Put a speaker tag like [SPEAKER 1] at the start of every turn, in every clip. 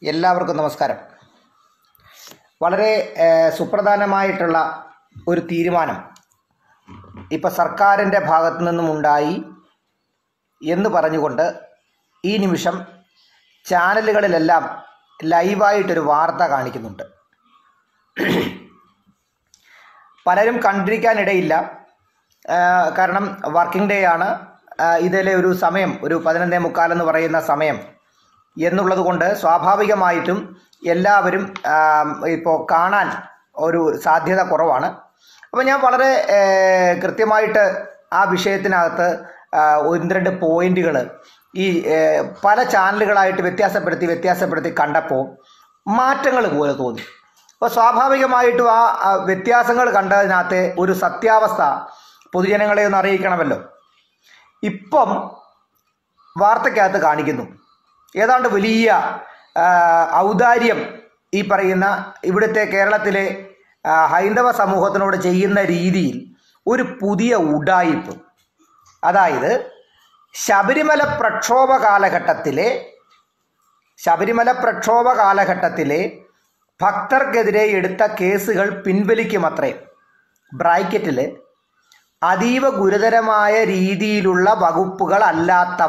[SPEAKER 1] എല്ലാവർക്കും നമസ്കാരം വളരെ ഏഹ്, സുപ്രധാനമായിട്ടുള്ള ഒരു തീരുമാനം ഇപ്പം സർക്കാരിൻ്റെ ഭാഗത്തു നിന്നും ഉണ്ടായി എന്ന് പറഞ്ഞുകൊണ്ട് ഈ നിമിഷം ചാനലുകളിലെല്ലാം ലൈവായിട്ടൊരു വാർത്ത കാണിക്കുന്നുണ്ട് പലരും കണ്ടിരിക്കാനിടയില്ല ആ, കാരണം വർക്കിംഗ് ഡേ ആണ് ആ, ഇതിലെ ഒരു സമയം ഒരു പതിനൊന്നേ മുക്കാലെന്ന് പറയുന്ന സമയം എന്നുള്ളത് കൊണ്ട് സ്വാഭാവികമായിട്ടും എല്ലാവരും ഇപ്പോൾ കാണാൻ ഒരു സാധ്യത കുറവാണ് അപ്പോൾ ഞാൻ വളരെ ഏ, കൃത്യമായിട്ട് ആ വിഷയത്തിനകത്ത് ആ, ഒന്ന് രണ്ട് പോയിന്റുകൾ ഈ ഏ, പല ചാനലുകളായിട്ട് വ്യത്യാസപ്പെടുത്തി വ്യത്യാസപ്പെടുത്തി കണ്ടപ്പോൾ മാറ്റങ്ങൾ പോലെ തോന്നി അപ്പോൾ സ്വാഭാവികമായിട്ടും ആ ആ വ്യത്യാസങ്ങൾ കണ്ടതിനകത്ത് ഒരു സത്യാവസ്ഥ പൊതുജനങ്ങളെ ഒന്ന് അറിയിക്കണമല്ലോ ഇപ്പം വാർത്തക്കകത്ത് കാണിക്കുന്നു ഏതാണ്ട് വലിയ ആ, ഔദാര്യം ഈ പറയുന്ന ഇവിടുത്തെ കേരളത്തിലെ ആ, ഹൈന്ദവ സമൂഹത്തിനോട് ചെയ്യുന്ന രീതിയിൽ ഒരു പുതിയ ഉഡായിപ്പ് അതായത് ശബരിമല പ്രക്ഷോഭ കാലഘട്ടത്തിലെ ശബരിമല പ്രക്ഷോഭ കാലഘട്ടത്തിലെ ഭക്തർക്കെതിരെ എടുത്ത കേസുകൾ പിൻവലിക്കുമത്രേ ബ്രാക്കറ്റിൽ അതീവ ഗുരുതരമായ രീതിയിലുള്ള വകുപ്പുകൾ അല്ലാത്തവ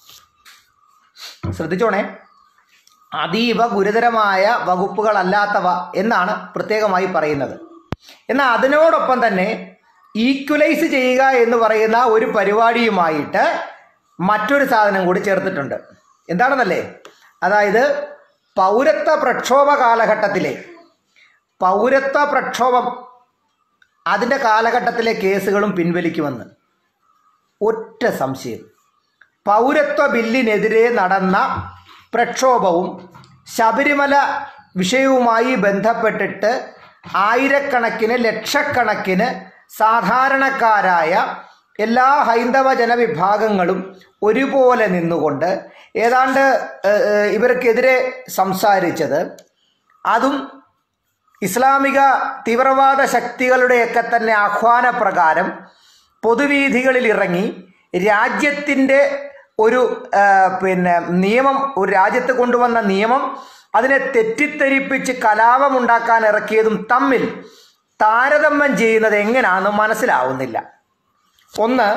[SPEAKER 1] ശ്രദ്ധിച്ചോണേ അതീവ ഗുരുതരമായ വകുപ്പുകൾ അല്ലാത്തവ എന്നാണ് പ്രത്യേകമായി പറയുന്നത് എന്നാൽ അതിനോടൊപ്പം തന്നെ ഈക്വലൈസ് ചെയ്യുക എന്ന് പറയുന്ന ഒരു പരിപാടിയുമായിട്ട് മറ്റൊരു സാധനം കൂടി ചേർത്തിട്ടുണ്ട് എന്താണെന്നല്ലേ അതായത് പൗരത്വ പ്രക്ഷോഭ കാലഘട്ടത്തിലെ പൗരത്വ പ്രക്ഷോഭം അതിൻ്റെ കാലഘട്ടത്തിലെ കേസുകളും പിൻവലിക്കുമെന്ന് ഒറ്റ സംശയം പൗരത്വ ബില്ലിനെതിരെ നടന്ന പ്രക്ഷോഭവും ശബരിമല വിഷയവുമായി ബന്ധപ്പെട്ടിട്ട് ആയിരക്കണക്കിന് ലക്ഷക്കണക്കിന് സാധാരണക്കാരായ എല്ലാ ഹൈന്ദവ ജനവിഭാഗങ്ങളും ഒരുപോലെ നിന്നുകൊണ്ട് ഏതാണ്ട് ഏഹ്, ഏഹ്, ഇവർക്കെതിരെ സംസാരിച്ചത് അതും ഇസ്ലാമിക തീവ്രവാദ ശക്തികളുടെയൊക്കെ തന്നെ ആഹ്വാനപ്രകാരം പൊതുവീഥികളിൽ ഇറങ്ങി രാജ്യത്തിൻ്റെ ഒരു ആ, പിന്നെ നിയമം ഒരു രാജ്യത്ത് കൊണ്ടുവന്ന നിയമം അതിനെ തെറ്റിദ്ധരിപ്പിച്ച് കലാപമുണ്ടാക്കാൻ ഇറക്കിയതും തമ്മിൽ താരതമ്യം ചെയ്യുന്നത് എങ്ങനെയാണെന്ന് മനസ്സിലാവുന്നില്ല ഒന്ന്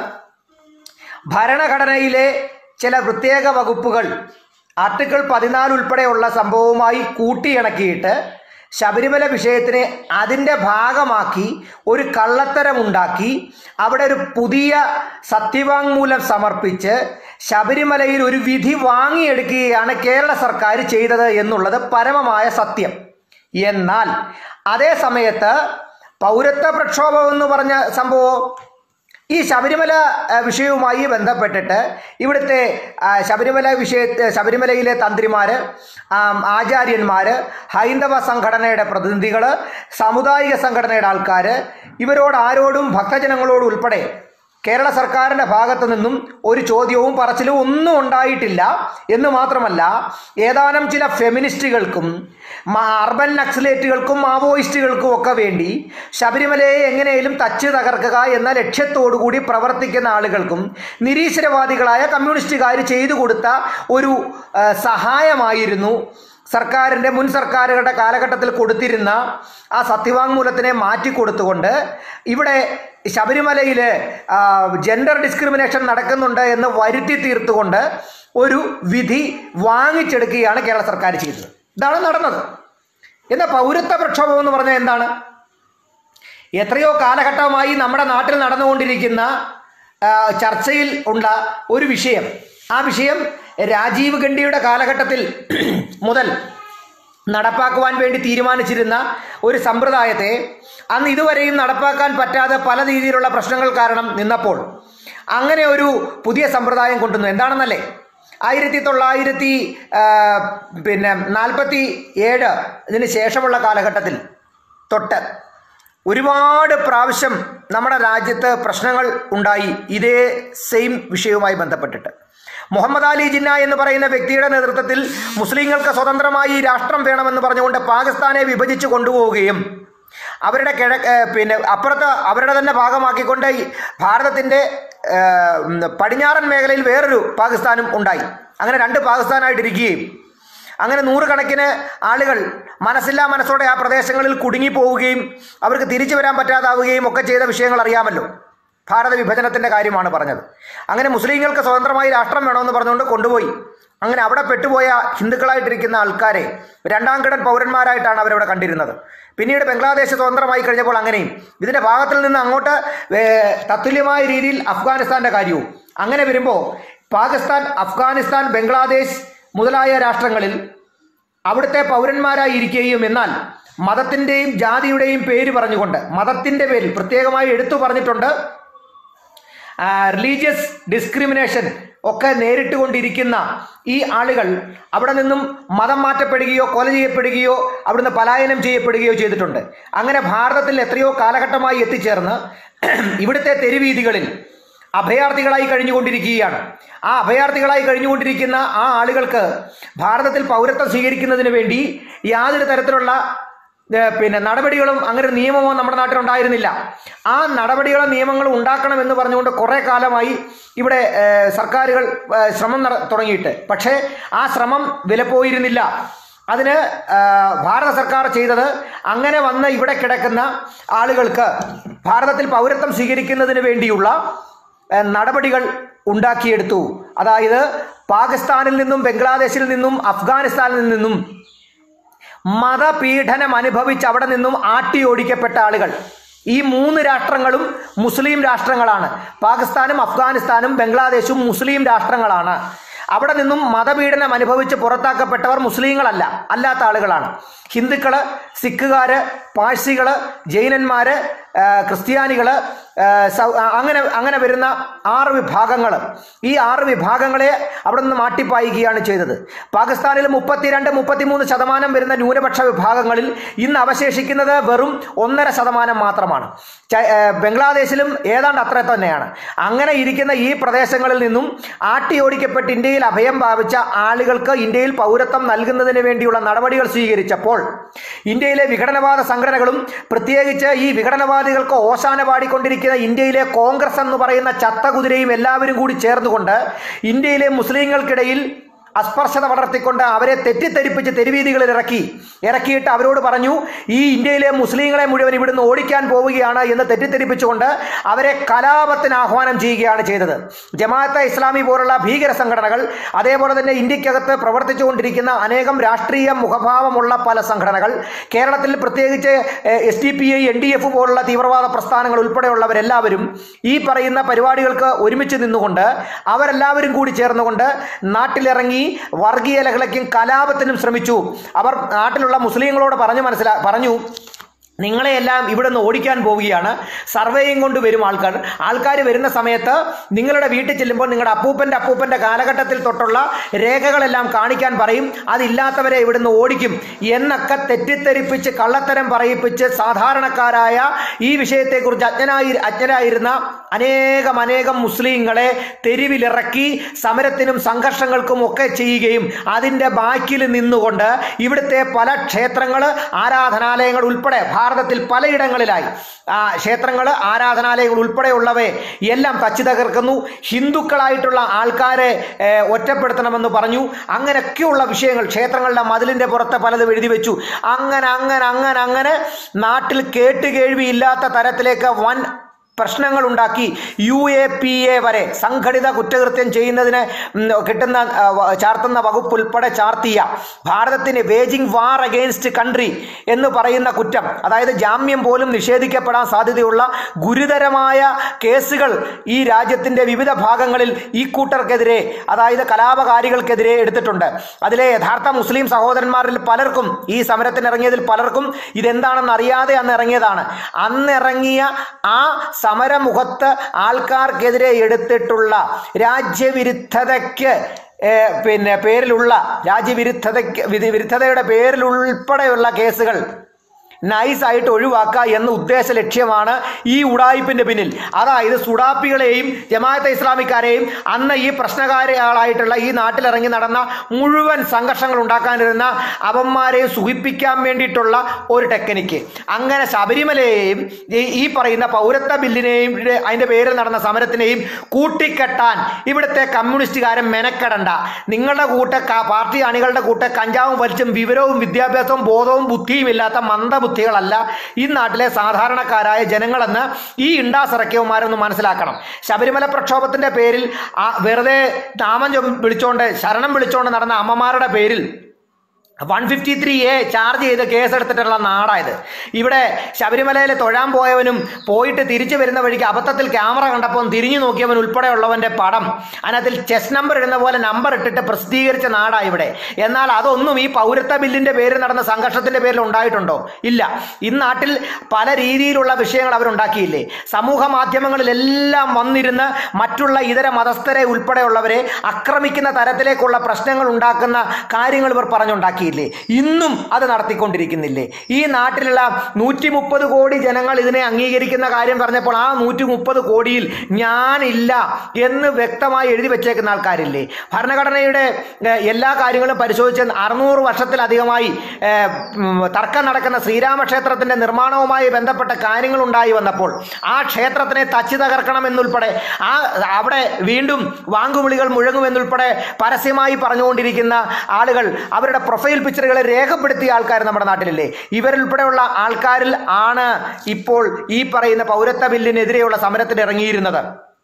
[SPEAKER 1] ഭരണഘടനയിലെ ചില പ്രത്യേക വകുപ്പുകൾ ആർട്ടിക്കിൾ പതിനാല് ഉൾപ്പെടെയുള്ള സംഭവവുമായി കൂട്ടിയിണക്കിയിട്ട് ശബരിമല വിഷയത്തിനെ അതിൻ്റെ ഭാഗമാക്കി ഒരു കള്ളത്തരമുണ്ടാക്കി അവിടെ ഒരു പുതിയ സത്യവാങ്മൂലം സമർപ്പിച്ച് ശബരിമലയിൽ ഒരു വിധി വാങ്ങിയെടുക്കുകയാണ് കേരള സർക്കാർ ചെയ്തത് എന്നുള്ളത് പരമമായ സത്യം എന്നാൽ അതേ സമയത്ത് പൗരത്വ പ്രക്ഷോഭം എന്ന് പറഞ്ഞ സംഭവം ഈ ശബരിമല ആ, വിഷയവുമായി ബന്ധപ്പെട്ടിട്ട് ഇവിടുത്തെ ആ, ശബരിമല വിഷയ ശബരിമലയിലെ തന്ത്രിമാർ ആചാര്യന്മാർ ഹൈന്ദവ സംഘടനയുടെ പ്രതിനിധികൾ സാമുദായിക സംഘടനയുടെ ആൾക്കാർ ഇവരോട് ആരോടും ഭക്തജനങ്ങളോട് ഉൾപ്പെടെ കേരള സർക്കാരിൻ്റെ ഭാഗത്തു നിന്നും ഒരു ചോദ്യവും പറച്ചിലും ഒന്നും ഉണ്ടായിട്ടില്ല എന്ന് മാത്രമല്ല ഏതാനും ചില ഫെമിനിസ്റ്റുകൾക്കും മാ- അർബൻ നക്സലേറ്റുകൾക്കും മാവോയിസ്റ്റുകൾക്കും ഒക്കെ വേണ്ടി ശബരിമലയെ എങ്ങനെയും തച്ച് തകർക്കുക എന്ന ലക്ഷ്യത്തോടു കൂടി പ്രവർത്തിക്കുന്ന ആളുകൾക്കും നിരീശ്വരവാദികളായ കമ്മ്യൂണിസ്റ്റുകാർ ചെയ്തു കൊടുത്ത ഒരു ആ, സഹായമായിരുന്നു സർക്കാരിൻ്റെ മുൻ സർക്കാരുകളുടെ കാലഘട്ടത്തിൽ കൊടുത്തിരുന്ന ആ സത്യവാങ്മൂലത്തിനെ മാറ്റിക്കൊടുത്തുകൊണ്ട് ഇവിടെ ശബരിമലയിൽ ജെൻഡർ ഡിസ്ക്രിമിനേഷൻ നടക്കുന്നുണ്ട് എന്ന് വരുത്തി തീർത്തുകൊണ്ട് ഒരു വിധി വാങ്ങിച്ചെടുക്കുകയാണ് കേരള സർക്കാർ ചെയ്തത് ഇതാണ് നടന്നത് എന്നാൽ പൗരത്വ പ്രക്ഷോഭം എന്ന് പറഞ്ഞാൽ എന്താണ് എത്രയോ കാലഘട്ടമായി നമ്മുടെ നാട്ടിൽ നടന്നുകൊണ്ടിരിക്കുന്ന ആ, ചർച്ചയിൽ ഉള്ള ഒരു വിഷയം ആ വിഷയം രാജീവ് ഗണ്ഡിയുടെ കാലഘട്ടത്തിൽ മുതൽ നടപ്പാക്കുവാൻ വേണ്ടി തീരുമാനിച്ചിരുന്ന ഒരു സമ്പ്രദായത്തെ അന്ന് ഇതുവരെയും നടപ്പാക്കാൻ പറ്റാതെ പല രീതിയിലുള്ള പ്രശ്നങ്ങൾ കാരണം നിന്നപ്പോൾ അങ്ങനെ ഒരു പുതിയ സമ്പ്രദായം കൊണ്ടുവന്നു എന്താണെന്നല്ലേ ആയിരത്തി തൊള്ളായിരത്തി ആ, പിന്നെ നാൽപ്പത്തി ഏഴ് ഇതിന് ശേഷമുള്ള കാലഘട്ടത്തിൽ തൊട്ട് ഒരുപാട് പ്രാവശ്യം നമ്മുടെ രാജ്യത്ത് പ്രശ്നങ്ങൾ ഉണ്ടായി ഇതേ സെയിം വിഷയവുമായി ബന്ധപ്പെട്ടിട്ട് മുഹമ്മദ് അലി ജിന്ന എന്ന് പറയുന്ന വ്യക്തിയുടെ നേതൃത്വത്തിൽ മുസ്ലിങ്ങൾക്ക് സ്വതന്ത്രമായി രാഷ്ട്രം വേണമെന്ന് പറഞ്ഞുകൊണ്ട് പാകിസ്ഥാനെ വിഭജിച്ച് കൊണ്ടുപോവുകയും അവരുടെ കിഴ ഏഹ് പിന്നെ അപ്പുറത്ത് അവരുടെ തന്നെ ഭാഗമാക്കിക്കൊണ്ട് ഈ ഭാരതത്തിൻ്റെ ഏഹ്, ഉം, പടിഞ്ഞാറൻ മേഖലയിൽ വേറൊരു പാകിസ്ഥാനും ഉണ്ടായി അങ്ങനെ രണ്ട് പാകിസ്ഥാനായിട്ടിരിക്കുകയും അങ്ങനെ നൂറുകണക്കിന് ആളുകൾ മനസ്സില്ലാ മനസ്സോടെ ആ പ്രദേശങ്ങളിൽ കുടുങ്ങിപ്പോവുകയും അവർക്ക് തിരിച്ചു വരാൻ പറ്റാതാവുകയും ഒക്കെ ചെയ്ത വിഷയങ്ങൾ അറിയാമല്ലോ ഭാരത വിഭജനത്തിൻ്റെ കാര്യമാണ് പറഞ്ഞത് അങ്ങനെ മുസ്ലിങ്ങൾക്ക് സ്വതന്ത്രമായി രാഷ്ട്രം വേണമെന്ന് പറഞ്ഞുകൊണ്ട് കൊണ്ടുപോയി അങ്ങനെ അവിടെ പെട്ടുപോയ ഹിന്ദുക്കളായിട്ടിരിക്കുന്ന ആൾക്കാരെ രണ്ടാം കിടൻ പൗരന്മാരായിട്ടാണ് അവരവിടെ കണ്ടിരുന്നത് പിന്നീട് ബംഗ്ലാദേശ് സ്വതന്ത്രമായി കഴിഞ്ഞപ്പോൾ അങ്ങനെയും ഇതിൻ്റെ ഭാഗത്തിൽ നിന്ന് അങ്ങോട്ട് ഏ, തത്തുല്യമായ രീതിയിൽ അഫ്ഗാനിസ്ഥാൻ്റെ കാര്യവും അങ്ങനെ വരുമ്പോൾ പാകിസ്ഥാൻ അഫ്ഗാനിസ്ഥാൻ ബംഗ്ലാദേശ് മുതലായ രാഷ്ട്രങ്ങളിൽ അവിടുത്തെ പൗരന്മാരായി ഇരിക്കുകയും എന്നാൽ മതത്തിൻ്റെയും ജാതിയുടെയും പേര് പറഞ്ഞുകൊണ്ട് മതത്തിൻ്റെ പേരിൽ പ്രത്യേകമായി എടുത്തു പറഞ്ഞിട്ടുണ്ട് റിലീജിയസ് ഡിസ്ക്രിമിനേഷൻ ഒക്കെ നേരിട്ടുകൊണ്ടിരിക്കുന്ന ഈ ആളുകൾ അവിടെ നിന്നും മതം മാറ്റപ്പെടുകയോ കൊല ചെയ്യപ്പെടുകയോ അവിടുന്ന് പലായനം ചെയ്യപ്പെടുകയോ ചെയ്തിട്ടുണ്ട് അങ്ങനെ ഭാരതത്തിൽ എത്രയോ കാലഘട്ടമായി എത്തിച്ചേർന്ന് ഇവിടുത്തെ തെരുവീതികളിൽ അഭയാർത്ഥികളായി കഴിഞ്ഞുകൊണ്ടിരിക്കുകയാണ് ആ അഭയാർത്ഥികളായി കഴിഞ്ഞുകൊണ്ടിരിക്കുന്ന ആ ആളുകൾക്ക് ഭാരതത്തിൽ പൗരത്വം സ്വീകരിക്കുന്നതിന് വേണ്ടി യാതൊരു തരത്തിലുള്ള ഏഹ് പിന്നെ നടപടികളും അങ്ങനെ ഒരു നിയമമോ നമ്മുടെ നാട്ടിൽ ഉണ്ടായിരുന്നില്ല ആ നടപടികളും നിയമങ്ങളും ഉണ്ടാക്കണമെന്ന് പറഞ്ഞുകൊണ്ട് കുറേ കാലമായി ഇവിടെ ഏഹ് സർക്കാരുകൾ ഏഹ് ശ്രമം നട തുടങ്ങിയിട്ട് പക്ഷേ ആ ശ്രമം വിലപ്പോയിരുന്നില്ല അതിന് ഏഹ് ഭാരത സർക്കാർ ചെയ്തത് അങ്ങനെ വന്ന് ഇവിടെ കിടക്കുന്ന ആളുകൾക്ക് ഭാരതത്തിൽ പൗരത്വം സ്വീകരിക്കുന്നതിന് വേണ്ടിയുള്ള ഏഹ് നടപടികൾ ഉണ്ടാക്കിയെടുത്തു അതായത് പാകിസ്ഥാനിൽ നിന്നും ബംഗ്ലാദേശിൽ നിന്നും അഫ്ഗാനിസ്ഥാനിൽ നിന്നും മതപീഡനം അനുഭവിച്ച് അവിടെ നിന്നും ആട്ടിയോടിക്കപ്പെട്ട ആളുകൾ ഈ മൂന്ന് രാഷ്ട്രങ്ങളും മുസ്ലിം രാഷ്ട്രങ്ങളാണ് പാകിസ്ഥാനും അഫ്ഗാനിസ്ഥാനും ബംഗ്ലാദേശും മുസ്ലിം രാഷ്ട്രങ്ങളാണ് അവിടെ നിന്നും മതപീഡനം അനുഭവിച്ച് പുറത്താക്കപ്പെട്ടവർ മുസ്ലിങ്ങളല്ല അല്ലാത്ത ആളുകളാണ് ഹിന്ദുക്കള് സിഖുകാര് പാഴ്സികള് ജൈനന്മാര് ആ, ക്രിസ്ത്യാനികള് ആ, സൗ- ആ, അങ്ങനെ അങ്ങനെ വരുന്ന ആറ് വിഭാഗങ്ങൾ ഈ ആറ് വിഭാഗങ്ങളെ അവിടെ നിന്ന് മാറ്റിപ്പായിക്കുകയാണ് ചെയ്തത് പാകിസ്ഥാനിൽ മുപ്പത്തിരണ്ട് മുപ്പത്തിമൂന്ന് ശതമാനം വരുന്ന ന്യൂനപക്ഷ വിഭാഗങ്ങളിൽ ഇന്ന് അവശേഷിക്കുന്നത് വെറും ഒന്നര ശതമാനം മാത്രമാണ് ച- ഏ, ബംഗ്ലാദേശിലും ഏതാണ്ട് അത്ര തന്നെയാണ് അങ്ങനെ ഇരിക്കുന്ന ഈ പ്രദേശങ്ങളിൽ നിന്നും ആട്ടിയോടിക്കപ്പെട്ട് ഇന്ത്യയിൽ അഭയം ഭാവിച്ച ആളുകൾക്ക് ഇന്ത്യയിൽ പൗരത്വം നൽകുന്നതിന് വേണ്ടിയുള്ള നടപടികൾ സ്വീകരിച്ചപ്പോൾ ഇന്ത്യയിലെ വിഘടനവാദ സംഘടനകളും പ്രത്യേകിച്ച് ഈ വിഘടനവാദികൾക്ക് ഓശാന പാടിക്കൊണ്ടിരിക്കുന്ന ഇന്ത്യയിലെ കോൺഗ്രസ് എന്ന് പറയുന്ന ചത്തകുതിരയും എല്ലാവരും കൂടി ചേർന്നുകൊണ്ട് ഇന്ത്യയിലെ മുസ്ലിങ്ങൾക്കിടയിൽ അസ്പർശത വളർത്തിക്കൊണ്ട് അവരെ തെറ്റിദ്ധരിപ്പിച്ച് തെരുവീതികളിൽ ഇറക്കി ഇറക്കിയിട്ട് അവരോട് പറഞ്ഞു ഈ ഇന്ത്യയിലെ മുസ്ലിങ്ങളെ മുഴുവൻ ഇവിടുന്ന് ഓടിക്കാൻ പോവുകയാണ് എന്ന് തെറ്റിദ്ധരിപ്പിച്ചുകൊണ്ട് അവരെ കലാപത്തിന് ആഹ്വാനം ചെയ്യുകയാണ് ചെയ്തത് ജമാഅത്തെ ഇസ്ലാമി പോലുള്ള ഭീകര സംഘടനകൾ അതേപോലെ തന്നെ ഇന്ത്യക്കകത്ത് പ്രവർത്തിച്ചുകൊണ്ടിരിക്കുന്ന അനേകം രാഷ്ട്രീയ മുഖഭാവമുള്ള പല സംഘടനകൾ കേരളത്തിൽ പ്രത്യേകിച്ച് S D P I N D F പോലുള്ള തീവ്രവാദ പ്രസ്ഥാനങ്ങൾ ഉൾപ്പെടെയുള്ളവരെല്ലാവരും ഈ പറയുന്ന പരിപാടികൾക്ക് ഒരുമിച്ച് നിന്നുകൊണ്ട് അവരെല്ലാവരും കൂടി ചേർന്നുകൊണ്ട് നാട്ടിലിറങ്ങി വർഗീയ ലഹളയ്ക്കും കലാപത്തിനും ശ്രമിച്ചു അവർ നാട്ടിലുള്ള മുസ്ലിങ്ങളോട് പറഞ്ഞു മനസ്സിലാ പറഞ്ഞു നിങ്ങളെയെല്ലാം ഇവിടെ നിന്ന് ഓടിക്കാൻ പോവുകയാണ് സർവേയും കൊണ്ട് വരും ആൾക്കാർ ആൾക്കാർ വരുന്ന സമയത്ത് നിങ്ങളുടെ വീട്ടിൽ ചെല്ലുമ്പോൾ നിങ്ങളുടെ അപ്പൂപ്പൻ്റെ അപ്പൂപ്പൻ്റെ കാലഘട്ടത്തിൽ തൊട്ടുള്ള രേഖകളെല്ലാം കാണിക്കാൻ പറയും അതില്ലാത്തവരെ ഇവിടുന്ന് ഓടിക്കും എന്നൊക്കെ തെറ്റിദ്ധരിപ്പിച്ച് കള്ളത്തരം പറയിപ്പിച്ച് സാധാരണക്കാരായ ഈ വിഷയത്തെക്കുറിച്ച് അജ്ഞനായി അജ്ഞരായിരുന്ന അനേകം അനേകം മുസ്ലിങ്ങളെ തെരുവിലിറക്കി സമരത്തിനും സംഘർഷങ്ങൾക്കും ഒക്കെ ചെയ്യുകയും അതിൻ്റെ ബാക്കിൽ നിന്നുകൊണ്ട് ഇവിടുത്തെ പല ക്ഷേത്രങ്ങൾ ആരാധനാലയങ്ങൾ ഉൾപ്പെടെ ഭാരതത്തിൽ പലയിടങ്ങളിലായി ആ ക്ഷേത്രങ്ങൾ ആരാധനാലയങ്ങൾ ഉൾപ്പെടെയുള്ളവയെ എല്ലാം തച്ചു തകർക്കുന്നു ഹിന്ദുക്കളായിട്ടുള്ള ആൾക്കാരെ ഏഹ്, ഒറ്റപ്പെടുത്തണമെന്ന് പറഞ്ഞു അങ്ങനെയൊക്കെയുള്ള വിഷയങ്ങൾ ക്ഷേത്രങ്ങളുടെ മതിലിൻ്റെ പുറത്ത് പലതും എഴുതി വെച്ചു അങ്ങനെ അങ്ങനെ അങ്ങനെ അങ്ങനെ നാട്ടിൽ കേട്ടുകേഴ്വിയില്ലാത്ത തരത്തിലേക്ക് വൻ പ്രശ്നങ്ങൾ ഉണ്ടാക്കി യു എ പി എ വരെ സംഘടിത കുറ്റകൃത്യം ചെയ്യുന്നതിന് ഉം, കിട്ടുന്ന ആ, വ- ചാർത്തുന്ന വകുപ്പ് ഉൾപ്പെടെ ചാർത്തിയ ഭാരതത്തിന് വേജിംഗ് വാർ അഗെയിൻസ്റ്റ് കൺട്രി എന്ന് പറയുന്ന കുറ്റം അതായത് ജാമ്യം പോലും നിഷേധിക്കപ്പെടാൻ സാധ്യതയുള്ള ഗുരുതരമായ കേസുകൾ ഈ രാജ്യത്തിൻ്റെ വിവിധ ഭാഗങ്ങളിൽ ഈ കൂട്ടർക്കെതിരെ അതായത് കലാപകാരികൾക്കെതിരെ എടുത്തിട്ടുണ്ട് അതിലെ യഥാർത്ഥ മുസ്ലിം സഹോദരന്മാരിൽ പലർക്കും ഈ സമരത്തിന് ഇറങ്ങിയതിൽ പലർക്കും ഇതെന്താണെന്ന് അറിയാതെ അന്ന് ഇറങ്ങിയതാണ് അന്ന് ഇറങ്ങിയ ആ സമരമുഖത്ത് ആൾക്കാർക്കെതിരെ എടുത്തിട്ടുള്ള രാജ്യവിരുദ്ധതയ്ക്ക് ഏഹ്, പിന്നെ പേരിലുള്ള രാജ്യവിരുദ്ധതയ്ക്ക് വിധി- വിരുദ്ധതയുടെ പേരിൽ ഉൾപ്പെടെയുള്ള കേസുകൾ നൈസായിട്ട് ഒഴിവാക്കുക എന്ന ഉദ്ദേശ ലക്ഷ്യമാണ് ഈ ഉടായിപ്പിന്റെ പിന്നിൽ അതായത് സുഡാപ്പികളെയും ജമാഅത്തെ ഇസ്ലാമിക്കാരെയും അന്ന് ഈ പ്രശ്നകാരികളായിട്ടുള്ള ഈ നാട്ടിലിറങ്ങി നടന്ന മുഴുവൻ സംഘർഷങ്ങൾ ഉണ്ടാക്കാനിരുന്ന അവന്മാരെ സുഖിപ്പിക്കാൻ വേണ്ടിയിട്ടുള്ള ഒരു ടെക്നിക്ക് അങ്ങനെ ശബരിമലയെയും ഈ- ഈ പറയുന്ന പൗരത്വ ബില്ലിനെയും ഇത് അതിന്റെ പേരിൽ നടന്ന സമരത്തിനെയും കൂട്ടിക്കെട്ടാൻ ഇവിടുത്തെ കമ്മ്യൂണിസ്റ്റുകാരൻ മെനക്കെടണ്ട നിങ്ങളുടെ കൂട്ട ക- പാർട്ടി അണികളുടെ കൂട്ട കഞ്ചാവും വലിച്ചും വിവരവും വിദ്യാഭ്യാസവും ബോധവും ബുദ്ധിയും ഇല്ലാത്ത മന്ദബുദ്ധികളല്ല ഈ നാട്ടിലെ സാധാരണക്കാരായ ജനങ്ങളെന്ന് ഈ ഇണ്ടാസിറക്കിയവന്മാരൊന്ന് മനസ്സിലാക്കണം ശബരിമല പ്രക്ഷോഭത്തിന്റെ പേരിൽ ആ വെറുതെ നാമം ചൊ- വിളിച്ചോണ്ട് ശരണം വിളിച്ചോണ്ട് നടന്ന അമ്മമാരുടെ പേരിൽ one fifty three A charge ചെയ്ത് കേസെടുത്തിട്ടുള്ള നാടായത് ഇവിടെ ശബരിമലയിൽ തൊഴാൻ പോയവനും പോയിട്ട് തിരിച്ചു വരുന്ന വഴിക്ക് അബദ്ധത്തിൽ ക്യാമറ കണ്ടപ്പോൾ തിരിഞ്ഞു നോക്കിയവൻ ഉൾപ്പെടെയുള്ളവന്റെ പടം അതിനകത്തിൽ ചെസ് നമ്പർ ഇടുന്ന പോലെ നമ്പർ ഇട്ടിട്ട് പ്രസിദ്ധീകരിച്ച നാടാണ് ഇവിടെ എന്നാൽ അതൊന്നും ഈ പൗരത്വ ബില്ലിന്റെ പേരിൽ നടന്ന സംഘർഷത്തിന്റെ പേരിൽ ഉണ്ടായിട്ടുണ്ടോ ഇല്ല ഈ നാട്ടിൽ പല രീതിയിലുള്ള വിഷയങ്ങൾ അവരുണ്ടാക്കിയില്ലേ സമൂഹ മാധ്യമങ്ങളിലെല്ലാം വന്നിരുന്ന് മറ്റുള്ള ഇതര മതസ്ഥരെ ഉൾപ്പെടെയുള്ളവരെ ആക്രമിക്കുന്ന തരത്തിലേക്കുള്ള പ്രശ്നങ്ങൾ ഉണ്ടാക്കുന്ന കാര്യങ്ങൾ ഇവർ പറഞ്ഞുണ്ടാക്കിയില്ലേ ഇന്നും അത് നടത്തിക്കൊണ്ടിരിക്കുന്നില്ലേ ഈ നാട്ടിലുള്ള നൂറ്റി മുപ്പത് കോടി ജനങ്ങൾ ഇതിനെ അംഗീകരിക്കുന്ന കാര്യം പറഞ്ഞപ്പോൾ ആ നൂറ്റി മുപ്പത് കോടിയിൽ ഞാനില്ല എന്ന് വ്യക്തമായി എഴുതി വെച്ചേക്കുന്ന ആൾക്കാരില്ലേ ഭരണഘടനയുടെ ഏഹ്, എല്ലാ കാര്യങ്ങളും പരിശോധിച്ച് അറുന്നൂറ് വർഷത്തിലധികമായി ഏഹ്, ഉം, തർക്കം നടക്കുന്ന ശ്രീരാമക്ഷേത്രത്തിന്റെ നിർമ്മാണവുമായി ബന്ധപ്പെട്ട കാര്യങ്ങൾ ഉണ്ടായി വന്നപ്പോൾ ആ ക്ഷേത്രത്തിനെ തച്ചു തകർക്കണം എന്നുൾപ്പെടെ ആ അവിടെ വീണ്ടും വാങ്കുവിളികൾ മുഴങ്ങുമെന്നുൾപ്പെടെ പരസ്യമായി പറഞ്ഞുകൊണ്ടിരിക്കുന്ന ആളുകൾ അവരുടെ പ്രൊഫൈൽ പിക്ചറുകളെ രേഖപ്പെടുത്തിയ ആൾക്കാർ നമ്മുടെ നാട്ടിലില്ലേ ഇവരുൾപ്പെടെയുള്ള ആൾക്കാരിൽ ആണ് ഇപ്പോൾ ഈ പറയുന്ന പൗരത്വ ബില്ലിനെതിരെയുള്ള സമരത്തിന് ഇറങ്ങിയിരുന്നത്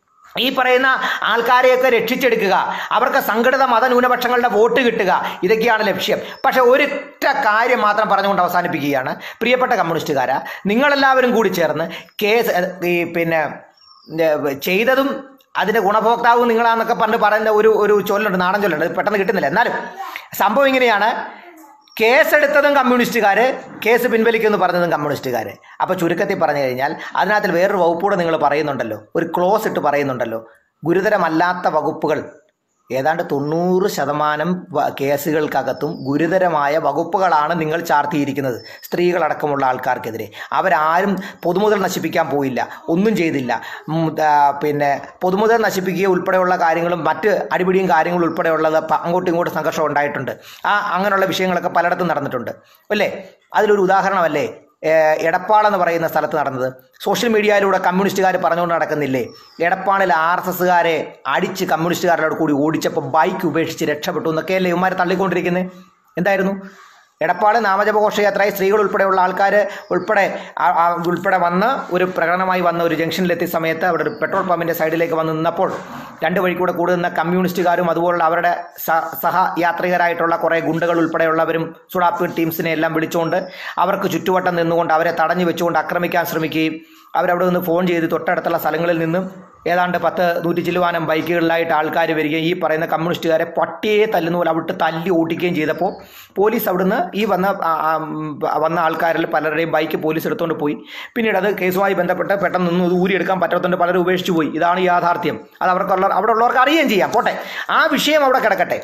[SPEAKER 1] ഈ പറയുന്ന ആൾക്കാരെയൊക്കെ രക്ഷിച്ചെടുക്കുക അവർക്ക് സംഘടിത മതന്യൂനപക്ഷങ്ങളുടെ വോട്ട് കിട്ടുക ഇതൊക്കെയാണ് ലക്ഷ്യം പക്ഷെ ഒരൊറ്റ കാര്യം മാത്രം പറഞ്ഞുകൊണ്ട് അവസാനിപ്പിക്കുകയാണ് പ്രിയപ്പെട്ട കമ്മ്യൂണിസ്റ്റുകാരാ നിങ്ങളെല്ലാവരും കൂടി ചേർന്ന് കേസ് ഏ, ഈ പിന്നെ ഏ, ചെയ്തതും അതിന്റെ ഗുണഭോക്താവും നിങ്ങളാന്നൊക്കെ പറഞ്ഞ് പറയുന്ന ഒരു ഒരു ചൊല്ലുണ്ട് നാടൻ ചൊല്ലുണ്ട് ഇത് പെട്ടെന്ന് കിട്ടുന്നില്ല എന്നാലും സംഭവം ഇങ്ങനെയാണ് കേസെടുത്തതും കമ്മ്യൂണിസ്റ്റുകാർ കേസ് പിൻവലിക്കുമെന്ന് പറഞ്ഞതും കമ്മ്യൂണിസ്റ്റുകാർ അപ്പോൾ ചുരുക്കത്തിൽ പറഞ്ഞു കഴിഞ്ഞാൽ അതിനകത്തിൽ വേറൊരു വകുപ്പൂടെ നിങ്ങൾ പറയുന്നുണ്ടല്ലോ ഒരു ക്ലോസ് ഇട്ട് പറയുന്നുണ്ടല്ലോ ഗുരുതരമല്ലാത്ത വകുപ്പുകൾ ഏതാണ്ട് തൊണ്ണൂറ് ശതമാനം വ- കേസുകൾക്കകത്തും ഗുരുതരമായ വകുപ്പുകളാണ് നിങ്ങൾ ചാർത്തിയിരിക്കുന്നത് സ്ത്രീകളടക്കമുള്ള ആൾക്കാർക്കെതിരെ അവരാരും പൊതുമുതൽ നശിപ്പിക്കാൻ പോയില്ല ഒന്നും ചെയ്തില്ല ഉം, ആ, പിന്നെ പൊതുമുതൽ നശിപ്പിക്കുക ഉൾപ്പെടെയുള്ള കാര്യങ്ങളും മറ്റ് അടിപിടിയും കാര്യങ്ങളും ഉൾപ്പെടെയുള്ളത് പ- അങ്ങോട്ടും ഇങ്ങോട്ടും സംഘർഷം ഉണ്ടായിട്ടുണ്ട് ആ അങ്ങനെയുള്ള വിഷയങ്ങളൊക്കെ പലയിടത്തും നടന്നിട്ടുണ്ട് അല്ലേ അതിലൊരു ഉദാഹരണമല്ലേ ഏഹ്, എടപ്പാൾ എന്ന് പറയുന്ന സ്ഥലത്ത് നടന്നത് സോഷ്യൽ മീഡിയയിലൂടെ കമ്മ്യൂണിസ്റ്റുകാർ പറഞ്ഞുകൊണ്ട് നടക്കുന്നില്ലേ എടപ്പാളിൽ ആർ എസ് എസ്സുകാരെ അടിച്ച് കമ്മ്യൂണിസ്റ്റുകാരുടെ കൂടി ഓടിച്ചപ്പോൾ ബൈക്ക് ഉപേക്ഷിച്ച് രക്ഷപ്പെട്ടു എന്നൊക്കെയല്ലേ ഇവന്മാരെ തള്ളിക്കൊണ്ടിരിക്കുന്നത് എന്തായിരുന്നു എടപ്പാട് നാമജപഘോഷയാത്രയായി സ്ത്രീകൾ ഉൾപ്പെടെയുള്ള ആൾക്കാർ ഉൾപ്പെടെ ആ- ആ ഉൾപ്പെടെ വന്ന് ഒരു പ്രകടനമായി വന്ന ഒരു ജംഗ്ഷനിലെത്തിയ സമയത്ത് അവിടെ ഒരു പെട്രോൾ പമ്പിൻ്റെ സൈഡിലേക്ക് വന്ന് നിന്നപ്പോൾ രണ്ട് വഴിക്കൂടെ കൂടെ നിന്ന കമ്മ്യൂണിസ്റ്റുകാരും അതുപോലുള്ള അവരുടെ സ സഹയാത്രികരായിട്ടുള്ള കുറേ ഗുണ്ടകൾ ഉൾപ്പെടെയുള്ളവരും സുഡാപ്പി ടീംസിനെ എല്ലാം വിളിച്ചുകൊണ്ട് അവർക്ക് ചുറ്റുവട്ടം നിന്നുകൊണ്ട് അവരെ തടഞ്ഞു വെച്ചുകൊണ്ട് ആക്രമിക്കാൻ ശ്രമിക്കുകയും അവരവിടെ നിന്ന് ഫോൺ ചെയ്ത് തൊട്ടടുത്തുള്ള സ്ഥലങ്ങളിൽ നിന്നും ഏതാണ്ട് പത്ത് നൂറ്റി ചില്ലുവാനം ബൈക്കുകളിലായിട്ട് ആൾക്കാർ വരികയും ഈ പറയുന്ന കമ്മ്യൂണിസ്റ്റുകാരെ പട്ടിയെ തല്ലുന്ന പോലെ അവിട്ട് തല്ലി ഓടിക്കുകയും ചെയ്തപ്പോൾ പോലീസ് അവിടുന്ന് ഈ വന്ന ആ, ആ, ഉം, വന്ന ആൾക്കാരിൽ പലരുടെയും ബൈക്ക് പോലീസ് എടുത്തുകൊണ്ട് പോയി പിന്നീട് അത് കേസുമായി ബന്ധപ്പെട്ട് പെട്ടെന്ന് നിന്ന് ഇത് ഊരിയെടുക്കാൻ പറ്റാത്തതുകൊണ്ട് പലരും ഉപേക്ഷിച്ച് പോയി ഇതാണ് യാഥാർത്ഥ്യം അത് അവർക്കുള്ള അവിടെ ഉള്ളവർക്ക് അറിയുകയും ചെയ്യാം പോട്ടെ ആ വിഷയം അവിടെ കിടക്കട്ടെ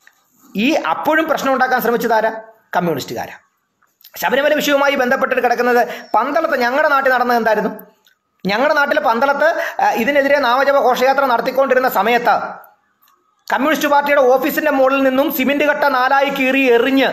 [SPEAKER 1] ഈ അപ്പോഴും പ്രശ്നം ഉണ്ടാക്കാൻ ശ്രമിച്ചതാരാ കമ്മ്യൂണിസ്റ്റുകാരാ ശബരിമല വിഷയവുമായി ബന്ധപ്പെട്ടിട്ട് കിടക്കുന്നത് പന്തളത്ത് ഞങ്ങളുടെ നാട്ടിൽ നടന്നത് എന്തായിരുന്നു ഞങ്ങളുടെ നാട്ടിൽ പന്തളത്ത് ആ, ഇതിനെതിരെ നാമജപ ഘോഷയാത്ര നടത്തിക്കൊണ്ടിരുന്ന സമയത്ത് കമ്മ്യൂണിസ്റ്റ് പാർട്ടിയുടെ ഓഫീസിന്റെ മുകളിൽ നിന്നും സിമെന്റ് കട്ട നാലായി കീറി എറിഞ്ഞ്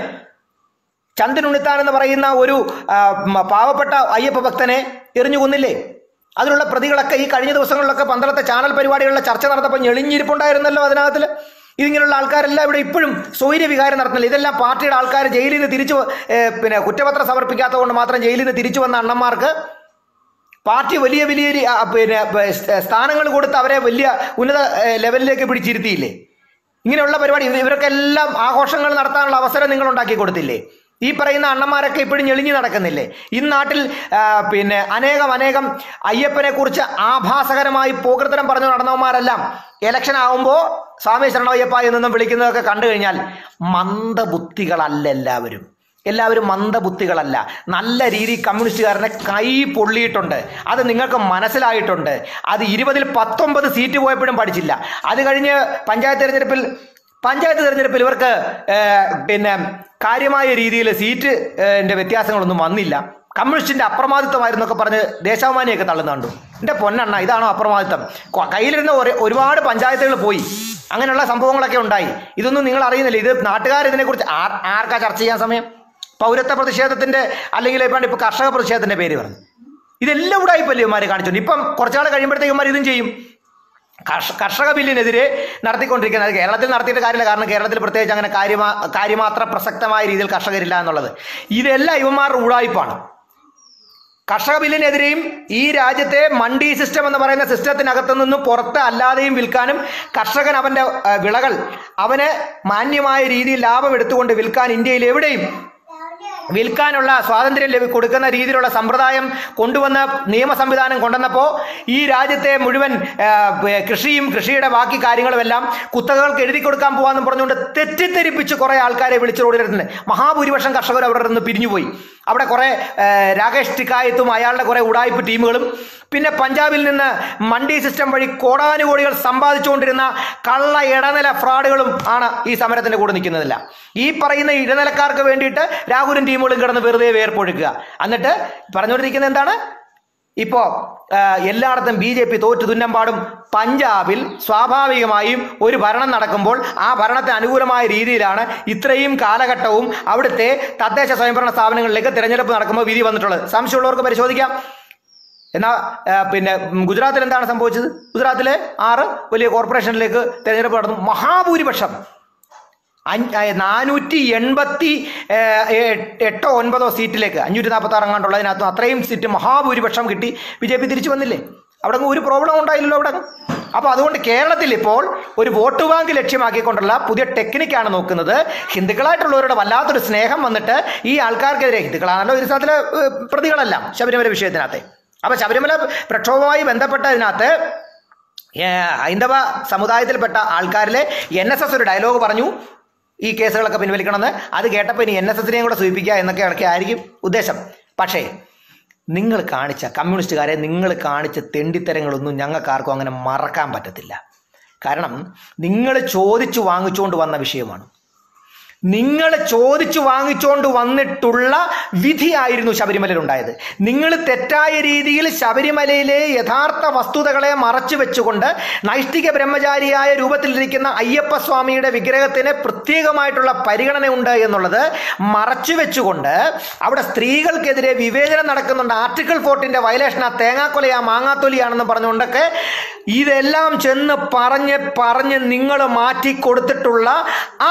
[SPEAKER 1] ചന്ദൻ ഉണ്ണിത്താൻ എന്ന് പറയുന്ന ഒരു ആ, മ- പാവപ്പെട്ട അയ്യപ്പ ഭക്തനെ എറിഞ്ഞു കൊന്നില്ലേ അതിലുള്ള പ്രതികളൊക്കെ ഈ കഴിഞ്ഞ ദിവസങ്ങളിലൊക്കെ പന്തളത്തെ ചാനൽ പരിപാടികളിലെ ചർച്ച നടന്നപ്പോൾ ഞെളിഞ്ഞിരിപ്പുണ്ടായിരുന്നല്ലോ അതിനകത്തിൽ ഇതിങ്ങനെയുള്ള ആൾക്കാരെല്ലാം ഇവിടെ ഇപ്പോഴും സ്വൈര്യ വികാരം നടത്തുന്നില്ല ഇതെല്ലാം പാർട്ടിയുടെ ആൾക്കാർ ജയിലിൽ നിന്ന് തിരിച്ചു വ- ഏ, പിന്നെ കുറ്റപത്രം സമർപ്പിക്കാത്തത് കൊണ്ട് മാത്രം ജയിലിൽ നിന്ന് തിരിച്ചു വന്ന അണ്ണന്മാർക്ക് പാർട്ടി വലിയ വലിയ രീ- ആ, പിന്നെ പ- സ്- സ്ഥാനങ്ങൾ കൊടുത്ത് അവരെ വലിയ ഉന്നത ഏ, ലെവലിലേക്ക് പിടിച്ചിരുത്തിയില്ലേ ഇങ്ങനെയുള്ള പരിപാടി ഇവ- ഇവർക്കെല്ലാം ആഘോഷങ്ങൾ നടത്താനുള്ള അവസരം നിങ്ങൾ ഉണ്ടാക്കി കൊടുത്തില്ലേ ഈ പറയുന്ന അണ്ണന്മാരൊക്കെ ഇപ്പോഴും ഞെളിഞ്ഞു നടക്കുന്നില്ലേ ഈ നാട്ടിൽ ആ, പിന്നെ അനേകം അനേകം അയ്യപ്പനെ കുറിച്ച് ആഭാസകരമായി പോകൃതരം പറഞ്ഞു നടന്നവന്മാരെല്ലാം ഇലക്ഷൻ ആവുമ്പോൾ സ്വാമി ശരണയ്യപ്പ എന്നൊന്നും വിളിക്കുന്നതൊക്കെ കണ്ടു കഴിഞ്ഞാൽ മന്ദബുദ്ധികളല്ല എല്ലാവരും എല്ലാവരും മന്ദബുദ്ധികളല്ല നല്ല രീതിയിൽ കമ്മ്യൂണിസ്റ്റുകാരനെ കൈ പൊള്ളിയിട്ടുണ്ട് അത് നിങ്ങൾക്ക് മനസ്സിലായിട്ടുണ്ട് അത് ഇരുപതിൽ പത്തൊമ്പത് സീറ്റ് പോയപ്പോഴും പഠിച്ചില്ല അത് കഴിഞ്ഞ് പഞ്ചായത്ത് തിരഞ്ഞെടുപ്പിൽ പഞ്ചായത്ത് തിരഞ്ഞെടുപ്പിൽ ഇവർക്ക് ഏഹ്, പിന്നെ കാര്യമായ രീതിയിൽ സീറ്റ് ഏഹ്, ന്റെ വ്യത്യാസങ്ങളൊന്നും വന്നില്ല കമ്മ്യൂണിസ്റ്റിന്റെ അപ്രമാദിത്വമായിരുന്നു ഒക്കെ പറഞ്ഞ് ദേശാഭിമാനിയൊക്കെ തള്ളുന്നുണ്ടു എൻ്റെ പൊന്നെണ്ണ ഇതാണോ അപ്രമാദിത്വം കൊ- കയ്യിലിരുന്ന ഒരു ഒരുപാട് പഞ്ചായത്തുകൾ പോയി അങ്ങനെയുള്ള സംഭവങ്ങളൊക്കെ ഉണ്ടായി ഇതൊന്നും നിങ്ങൾ അറിയുന്നില്ല ഇത് നാട്ടുകാർ ഇതിനെക്കുറിച്ച് ആർ ആർക്കാ ചർച്ച ചെയ്യാൻ സമയം പൗരത്വ പ്രതിഷേധത്തിന്റെ അല്ലെങ്കിൽ ഇപ്പം ഇപ്പോൾ കർഷക പ്രതിഷേധത്തിന്റെ പേര് പറഞ്ഞു ഇതെല്ലാം ഉടായിപ്പല്ലേ ഇവന്മാർ കാണിച്ചോണ്ട് ഇപ്പം കുറച്ചാൾ കഴിയുമ്പോഴത്തേക്ക് ഇവന്മാർ ഇതും ചെയ്യും കർഷ കർഷക ബില്ലിനെതിരെ നടത്തിക്കൊണ്ടിരിക്കുന്നത് കേരളത്തിൽ നടത്തിയിട്ട് കാര്യമില്ല കാരണം കേരളത്തിൽ പ്രത്യേകിച്ച് അങ്ങനെ കാര്യമാ കാര്യമാത്ര പ്രസക്തമായ രീതിയിൽ കർഷകരില്ല എന്നുള്ളത് ഇതെല്ലാം ഇവന്മാരുടെ ഉടായ്പാണ് കർഷക ബില്ലിനെതിരെയും ഈ രാജ്യത്തെ മണ്ഡി സിസ്റ്റം എന്ന് പറയുന്ന സിസ്റ്റത്തിനകത്തു നിന്നും പുറത്ത് അല്ലാതെയും വിൽക്കാനും കർഷകൻ അവന്റെ ആ, വിളകൾ അവന് മാന്യമായ രീതിയിൽ ലാഭം എടുത്തുകൊണ്ട് വിൽക്കാൻ ഇന്ത്യയിൽ എവിടെയും വിൽക്കാനുള്ള സ്വാതന്ത്ര്യം ലഭി കൊടുക്കുന്ന രീതിയിലുള്ള സമ്പ്രദായം കൊണ്ടുവന്ന നിയമ സംവിധാനം കൊണ്ടുവന്നപ്പോൾ ഈ രാജ്യത്തെ മുഴുവൻ ആ, പ- കൃഷിയും കൃഷിയുടെ ബാക്കി കാര്യങ്ങളും എല്ലാം കുത്തകകൾക്ക് എഴുതി കൊടുക്കാൻ പോകാമെന്ന് പറഞ്ഞുകൊണ്ട് തെറ്റിദ്ധരിപ്പിച്ച് കുറേ ആൾക്കാരെ വിളിച്ചു റോഡിലിരുന്ന് മഹാഭൂരിപക്ഷം കർഷകർ അവിടെ നിന്ന് പിരിഞ്ഞുപോയി അവിടെ കുറേ ആ, രാകേഷ് ടിക്കായത്തും അയാളുടെ കുറേ ഉടായ്പ ടീമുകളും പിന്നെ പഞ്ചാബിൽ നിന്ന് മണ്ഡി സിസ്റ്റം വഴി കോടാനുകോടികൾ സമ്പാദിച്ചുകൊണ്ടിരുന്ന കള്ള ഇടനില ഫ്രോഡുകളും ആണ് ഈ സമരത്തിന്റെ കൂടെ നിൽക്കുന്നില്ല ഈ പറയുന്ന ഇടനിലക്കാർക്ക് വേണ്ടിയിട്ട് രാഹുലും ടീമുകളും കിടന്ന് വെറുതെ വേർപ്പൊഴുക്കുക എന്നിട്ട് പറഞ്ഞുകൊണ്ടിരിക്കുന്നത് എന്താണ് ഇപ്പോ ആ, എല്ലായിടത്തും ബി ജെ പി തോറ്റു തുന്നമ്പാടും പഞ്ചാബിൽ സ്വാഭാവികമായും ഒരു ഭരണം നടക്കുമ്പോൾ ആ ഭരണത്തിന് അനുകൂലമായ രീതിയിലാണ് ഇത്രയും കാലഘട്ടവും അവിടുത്തെ തദ്ദേശ സ്വയംഭരണ സ്ഥാപനങ്ങളിലേക്ക് തിരഞ്ഞെടുപ്പ് നടക്കുമ്പോൾ വിധി വന്നിട്ടുള്ളത് സംശയമുള്ളവർക്ക് പരിശോധിക്കാം എന്നാ ആ, പിന്നെ ഉം, ഗുജറാത്തിൽ എന്താണ് സംഭവിച്ചത് ഗുജറാത്തിലെ ആറ് വലിയ കോർപ്പറേഷനിലേക്ക് തിരഞ്ഞെടുപ്പ് നടന്നു മഹാഭൂരിപക്ഷം അഞ്ച് ആ, നാനൂറ്റി എൺപത്തി ഏ, എ- എട്ടോ ഒൻപതോ സീറ്റിലേക്ക് അഞ്ഞൂറ്റി നാൽപ്പത്തി ആറ് എങ്ങാണ്ടുള്ളതിനകത്ത് അത്രയും സീറ്റ് മഹാഭൂരിപക്ഷം കിട്ടി ബി ജെ പി തിരിച്ചു വന്നില്ലേ അവിടെ അങ്ങ് ഒരു പ്രോബ്ലം ഉണ്ടായില്ലല്ലോ അവിടെ അപ്പോൾ അതുകൊണ്ട് കേരളത്തിൽ ഇപ്പോൾ ഒരു വോട്ട് ബാങ്ക് ലക്ഷ്യമാക്കിക്കൊണ്ടുള്ള പുതിയ ടെക്നിക്കാണ് നോക്കുന്നത് ഹിന്ദുക്കളായിട്ടുള്ളവരുടെ വല്ലാത്തൊരു സ്നേഹം വന്നിട്ട് ഈ ആൾക്കാർക്കെതിരെ ഹിന്ദുക്കളാണല്ലോ ഒരു സ്ഥലത്തിലെ ഏ, പ്രതികളെല്ലാം ശബരിമല വിഷയത്തിനകത്ത് അപ്പോൾ ശബരിമല പ്രക്ഷോഭവുമായി ബന്ധപ്പെട്ടതിനകത്ത് ഏ, ഹൈന്ദവ സമുദായത്തിൽപ്പെട്ട ആൾക്കാരിലെ എൻ എസ് എസ് ഒരു ഡയലോഗ് പറഞ്ഞു ഈ കേസുകളൊക്കെ പിൻവലിക്കണമെന്ന് അത് കേട്ടപ്പോൾ ഇനി എൻ എസ് എസിനെയും കൂടെ സൂചിപ്പിക്കുക എന്നൊക്കെ ഇടയ്ക്ക് ആയിരിക്കും ഉദ്ദേശം പക്ഷേ നിങ്ങൾ കാണിച്ച കമ്മ്യൂണിസ്റ്റുകാരെ നിങ്ങൾ കാണിച്ച തെണ്ടിത്തരങ്ങളൊന്നും ഞങ്ങൾക്ക് ആർക്കും അങ്ങനെ മറക്കാൻ പറ്റത്തില്ല കാരണം നിങ്ങൾ ചോദിച്ചു വാങ്ങിച്ചുകൊണ്ട് വന്ന വിഷയമാണ് നിങ്ങൾ ചോദിച്ചു വാങ്ങിച്ചുകൊണ്ട് വന്നിട്ടുള്ള വിധിയായിരുന്നു ശബരിമലയിൽ ഉണ്ടായത് നിങ്ങൾ തെറ്റായ രീതിയിൽ ശബരിമലയിലെ യഥാർത്ഥ വസ്തുതകളെ മറച്ചു വെച്ചുകൊണ്ട് നൈഷ്ഠിക ബ്രഹ്മചാരിയായ രൂപത്തിലിരിക്കുന്ന അയ്യപ്പ സ്വാമിയുടെ വിഗ്രഹത്തിന് പ്രത്യേകമായിട്ടുള്ള പരിഗണനയുണ്ട് എന്നുള്ളത് മറച്ചു വെച്ചുകൊണ്ട് അവിടെ സ്ത്രീകൾക്കെതിരെ വിവേചനം നടക്കുന്നുണ്ട് ആർട്ടിക്കിൾ ഫോർട്ടിന്റെ വയലേഷൻ ആ തേങ്ങാക്കൊലയാ മാങ്ങാത്തൊലിയാണെന്ന് പറഞ്ഞുകൊണ്ടൊക്കെ ഇതെല്ലാം ചെന്ന് പറഞ്ഞ് പറഞ്ഞ് നിങ്ങൾ മാറ്റി കൊടുത്തിട്ടുള്ള ആ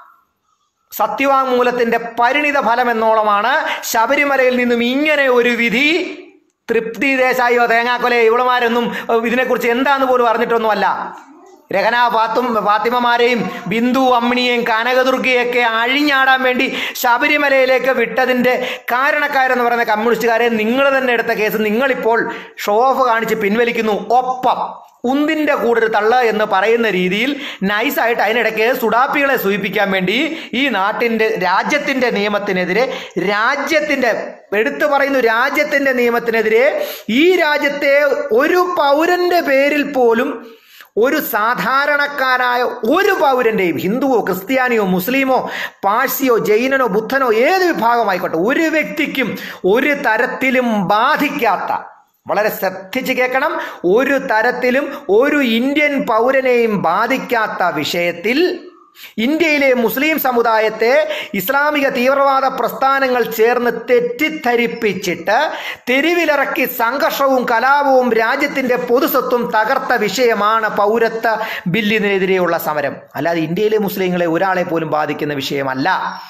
[SPEAKER 1] സത്യവാങ്മൂലത്തിന്റെ പരിണിത ഫലം എന്നോളമാണ് ശബരിമലയിൽ നിന്നും ഇങ്ങനെ ഒരു വിധി തൃപ്തി ദേശായിയോ തേങ്ങാക്കൊലയോ ഇവളുമാരൊന്നും ഏഹ്, ഇതിനെക്കുറിച്ച് എന്താന്ന് പോലും അറിഞ്ഞിട്ടൊന്നുമല്ല രഹന പാത്തും ഫാത്തിമമാരെയും ബിന്ദു അമ്മിണിയെയും കനകദുർഗയൊക്കെ അഴിഞ്ഞാടാൻ വേണ്ടി ശബരിമലയിലേക്ക് വിട്ടതിന്റെ കാരണക്കാരെന്ന് പറയുന്ന കമ്മ്യൂണിസ്റ്റുകാരെ നിങ്ങൾ തന്നെ എടുത്ത കേസ് നിങ്ങളിപ്പോൾ ഷോ ഓഫ് കാണിച്ച് പിൻവലിക്കുന്നു ഒപ്പം ഉന്തിന്റെ കൂടെ തള്ള എന്ന് പറയുന്ന രീതിയിൽ നൈസായിട്ട് അതിനിടയ്ക്ക് സുഡാപ്പികളെ സൂചിപ്പിക്കാൻ വേണ്ടി ഈ നാട്ടിന്റെ രാജ്യത്തിന്റെ നിയമത്തിനെതിരെ രാജ്യത്തിന്റെ എടുത്തു പറയുന്നു രാജ്യത്തിന്റെ നിയമത്തിനെതിരെ ഈ രാജ്യത്തെ ഒരു പൗരന്റെ പേരിൽ പോലും ഒരു സാധാരണക്കാരായ ഒരു പൗരന്റെയും ഹിന്ദുവോ ക്രിസ്ത്യാനിയോ മുസ്ലിമോ പാഴ്സിയോ ജൈനനോ ബുദ്ധനോ ഏത് വിഭാഗമായിക്കോട്ടെ ഒരു വ്യക്തിക്കും ഒരു തരത്തിലും ബാധിക്കാത്ത വളരെ ശ്രദ്ധിച്ച് കേൾക്കണം ഒരു തരത്തിലും ഒരു ഇന്ത്യൻ പൗരനെയും ബാധിക്കാത്ത വിഷയത്തിൽ ഇന്ത്യയിലെ മുസ്ലിം സമുദായത്തെ ഇസ്ലാമിക തീവ്രവാദ പ്രസ്ഥാനങ്ങൾ ചേർന്ന് തെറ്റിദ്ധരിപ്പിച്ചിട്ട് തെരുവിലിറക്കി സംഘർഷവും കലാപവും രാജ്യത്തിന്റെ പൊതുസ്വത്തും തകർത്ത വിഷയമാണ് പൗരത്വ ബില്ലിനെതിരെയുള്ള സമരം അല്ലാതെ ഇന്ത്യയിലെ മുസ്ലിങ്ങളെ ഒരാളെ പോലും ബാധിക്കുന്ന വിഷയമല്ല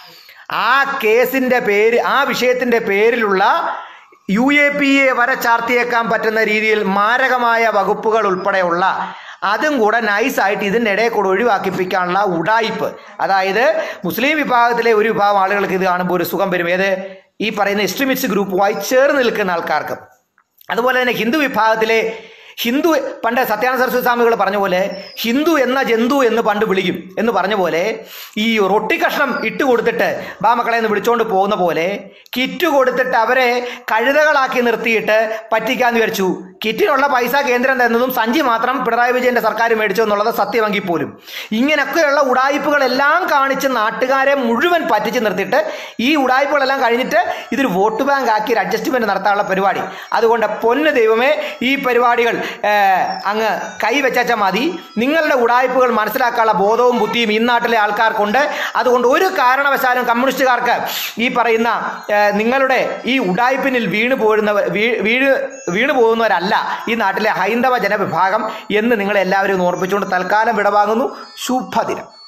[SPEAKER 1] ആ കേസിന്റെ പേര് ആ വിഷയത്തിന്റെ പേരിലുള്ള യു എ പി എ വരെ ചാർത്തിയേക്കാൻ പറ്റുന്ന രീതിയിൽ മാരകമായ വകുപ്പുകൾ ഉൾപ്പെടെയുള്ള അതും കൂടെ നൈസായിട്ട് ഇതിൻ്റെ ഇടയിൽ കൂടെ ഒഴിവാക്കിപ്പിക്കാനുള്ള ഉടായിപ്പ് അതായത് മുസ്ലിം വിഭാഗത്തിലെ ഒരു വിഭാഗം ആളുകൾക്ക് ഇത് കാണുമ്പോൾ ഒരു സുഖം വരും ഏത് ഈ പറയുന്ന എക്സ്ട്രീമിസ്റ്റ് ഗ്രൂപ്പുമായി ചേർന്ന് നിൽക്കുന്ന ആൾക്കാർക്ക് അതുപോലെ തന്നെ ഹിന്ദു വിഭാഗത്തിലെ ഹിന്ദു പണ്ട് സത്യാനന്ദ സരസ്വതി സ്വാമികൾ പറഞ്ഞ പോലെ ഹിന്ദു എന്ന ജന്തു എന്ന് പണ്ട് വിളിക്കും എന്ന് പറഞ്ഞ പോലെ ഈ റൊട്ടി കഷ്ണം ഇട്ട് കൊടുത്തിട്ട് ബാ മക്കളെ എന്ന് വിളിച്ചുകൊണ്ട് പോകുന്ന പോലെ കിറ്റ് കൊടുത്തിട്ട് അവരെ കഴുതകളാക്കി നിർത്തിയിട്ട് പറ്റിക്കാന്ന് വിചാരിച്ചു കിറ്റിനുള്ള പൈസ കേന്ദ്രം തന്നതും സഞ്ചി മാത്രം പിണറായി വിജയന്റെ സർക്കാർ മേടിച്ചു എന്നുള്ളത് സത്യമെങ്കിൽ പോലും ഇങ്ങനെയൊക്കെയുള്ള ഉടായ്പകളെല്ലാം കാണിച്ച് നാട്ടുകാരെ മുഴുവൻ പറ്റിച്ച് നിർത്തിയിട്ട് ഈ ഉടായ്പകളെല്ലാം കഴിഞ്ഞിട്ട് ഇതൊരു വോട്ട് ബാങ്ക് ആക്കി ഒരു അഡ്ജസ്റ്റ്മെന്റ് നടത്താനുള്ള പരിപാടി അതുകൊണ്ട് പൊന്ന് ദൈവമേ ഈ പരിപാടികൾ ഏഹ്, അങ്ങ് കൈവച്ചാൽ മതി നിങ്ങളുടെ ഉടായ്പകൾ മനസ്സിലാക്കാനുള്ള ബോധവും ബുദ്ധിയും ഈ നാട്ടിലെ ആൾക്കാർക്കുണ്ട് അതുകൊണ്ട് ഒരു കാരണവശാലും കമ്മ്യൂണിസ്റ്റുകാർക്ക് ഈ പറയുന്ന ഏഹ്, നിങ്ങളുടെ ഈ ഉടായ്പിനിൽ വീണു പോരുന്നവർ വീ- വീണ് വീണു പോകുന്നവരല്ല ഈ നാട്ടിലെ ഹൈന്ദവ ജനവിഭാഗം എന്ന് നിങ്ങളെല്ലാവരും ഒന്ന് ഓർപ്പിച്ചുകൊണ്ട് തൽക്കാലം വിടവാങ്ങുന്നു ശുഭദിനം